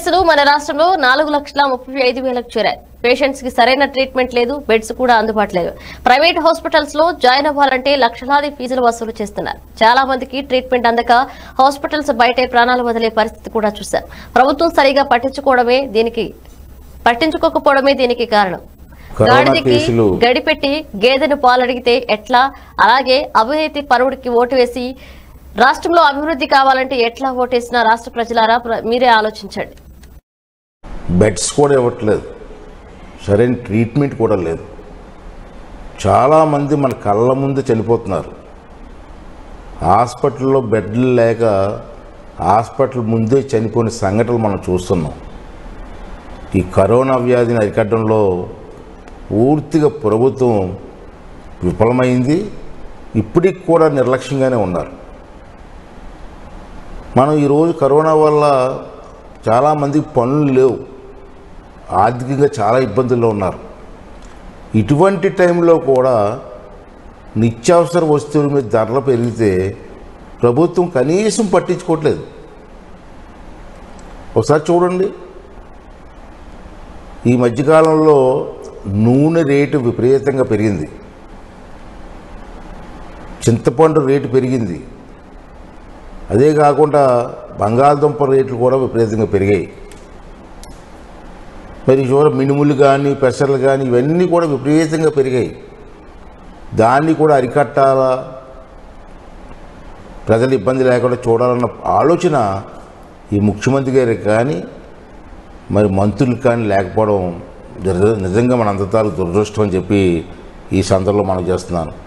కేసులు మన రాష్ట్రంలో నాలుగు లక్షల ముప్పై ఐదు వేలకు చేరాయి పేషెంట్స్ కి సరైన ట్రీట్మెంట్ లేదు బెడ్స్ కూడా అందుబాటులో లేవు ప్రైవేట్ హాస్పిటల్స్ లో జాయిన్ అవ్వాలంటే లక్షలాది ఫీజులు వసూలు చేస్తున్నారు చాలా మందికి ట్రీట్మెంట్ అందక హాస్పిటల్స్ బయటే ప్రాణాలు వదిలే పరిస్థితి కూడా చూశారు ప్రభుత్వం సరిగా పట్టించుకోవడమే దీనికి పట్టించుకోకపోవడమే దీనికి కారణం కరోనా గాడిదకి కేసులు గడిపెట్టి గేదెను పాలడిగితే ఎట్లా అలాగే అవినీతి పరువుడికి ఓటు వేసి రాష్ట్రంలో అభివృద్ధి కావాలంటే ఎట్లా ఓటేసినా రాష్ట్ర ప్రజలారా ప్ర- మీరే ఆలోచించండి బెడ్స్ కూడా ఇవ్వట్లేదు సరైన ట్రీట్మెంట్ కూడా లేదు చాలామంది మన కళ్ళ ముందు చనిపోతున్నారు హాస్పిటల్లో బెడ్లు లేక హాస్పిటల్ ముందే చనిపోయిన సంఘటనలు మనం చూస్తున్నాం ఈ కరోనా వ్యాధిని అరికట్టడంలో పూర్తిగా ప్రభుత్వం విఫలమైంది ఇప్పటికి కూడా నిర్లక్ష్యంగానే ఉన్నారు మనం ఈరోజు కరోనా వల్ల చాలామందికి పనులు లేవు ఆర్థికంగా చాలా ఇబ్బందుల్లో ఉన్నారు ఇటువంటి టైంలో కూడా నిత్యావసర వస్తువుల మీద ధరలు పెరిగితే ప్రభుత్వం కనీసం పట్టించుకోవట్లేదు ఒకసారి చూడండి ఈ మధ్యకాలంలో నూనె రేటు విపరీతంగా పెరిగింది చింతపండు రేటు పెరిగింది అదే కాకుండా బంగాళదుంప రేట్లు కూడా విపరీతంగా పెరిగాయి మరి చూడ మినుములు కానీ పెసర్లు కానీ ఇవన్నీ కూడా విపరీతంగా పెరిగాయి దాన్ని కూడా అరికట్టాలా ప్రజలు ఇబ్బంది లేకుండా చూడాలన్న ఆలోచన ఈ ముఖ్యమంత్రి గారికి కానీ మరి మంత్రులకు కానీ లేకపోవడం నిజ- నిజంగా మన అంతతాలు దురదృష్టం అని చెప్పి ఈ సందర్భంలో మనం చేస్తున్నాను